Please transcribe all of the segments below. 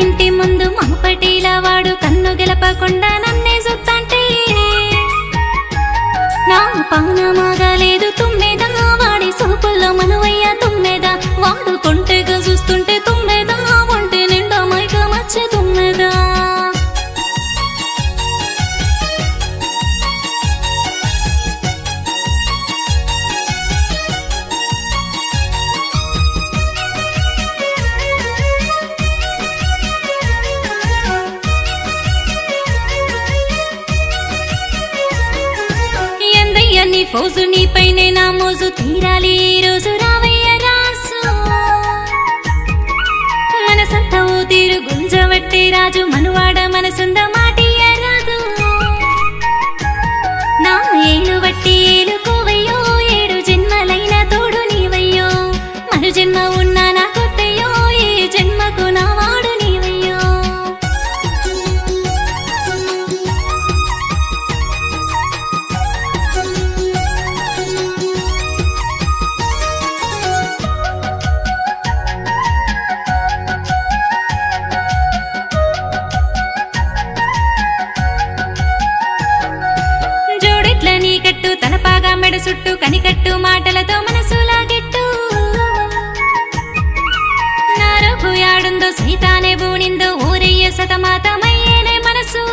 ఇంటి ముందు మాపటిలా వాడు కన్ను గెలపకుండా నన్నే సుత్తంటే నా పానమాగలేదు తుమ్మెదా వాడి సూపుల్లో మనువయ్య తుమ్మెదా వాడు కొంటెగా చూస్తుంటే తుమ్మెదా ఒంటి నిండా మైక మచ్చే తుమ్మెదా ఎందయ్య నీ ఫోజు నీ పైనే నా మోజు తీరాలి ఈ రోజు రావయ్య రాసు మనసంతా ఓ తీరు గుంజవట్టే రాజు మనువాడ మనసుంద మాటియ రాదు నా ఏలు వట్టి ఏలుకోవయ్యో ఏడు జన్మలైన తోడు నీవయ్యో మరు జన్మ ఉన్నా నా కొత్తయ్యో ఈ జన్మకు నా వాడు నీవయ్యో జోడెట్ల నీ కట్టు తలపాగా మెడ చుట్టూ కనికట్టు మాటలతో మనసు లాగెట్టు నారకు యాడుందో సీతానే బూనిందో ఊరయ్య సతమాతమయ్యేనే మనసు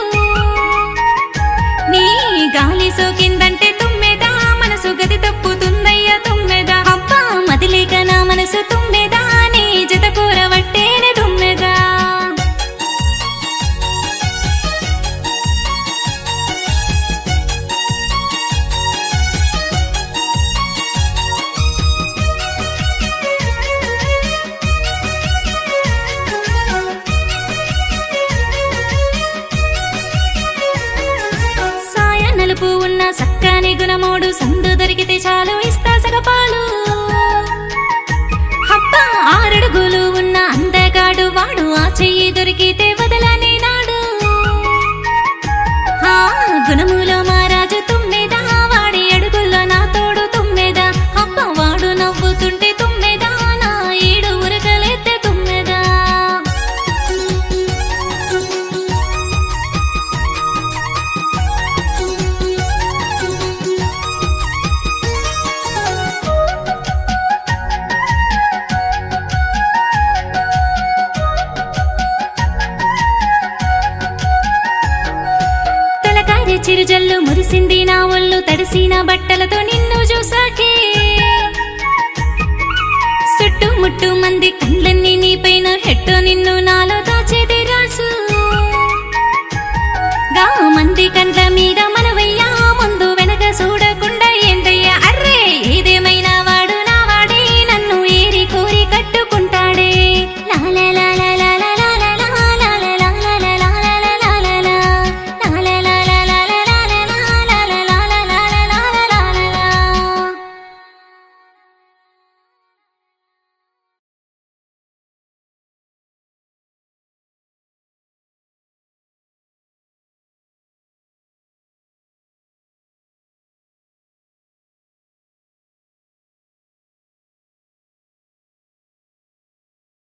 నీ గాలి సోకిందంటే తుమ్మెదా మనసు గది తప్పుతుందయ్య తుమ్మెదా అబ్బా మదిలేక నా మనసు తుమ్మెదా నీ జత కూరవట్టేనే తుమ్మెదా సాయ నలుపు ఉన్న సక్కని గుణమోడు సందు దొరికితే చాలు ఇస్తా సగపాలు అబ్బా ఆరడుగులు ఉన్న అందగాడు వాడు ఆ చెయ్యి దొరికితే వదలని నాడు ఆ గుణములో మారాజు తుమ్మెదా వాడి అడుగుల్లో నా తోడు తుమ్మెదా అబ్బ వాడు నవ్వుతుంటే తుమ్మెదా నా ఈడు ఉరకలెత్తే తుమ్మెదా తలకారి చిరుజల్లు మురిసింది నా ఒళ్ళు తడిసిన బట్టలతో నిన్ను చూసాకే చుట్టుముట్టు మంది కండ్లన్నీ నీపైన హెట్టు నిన్ను నా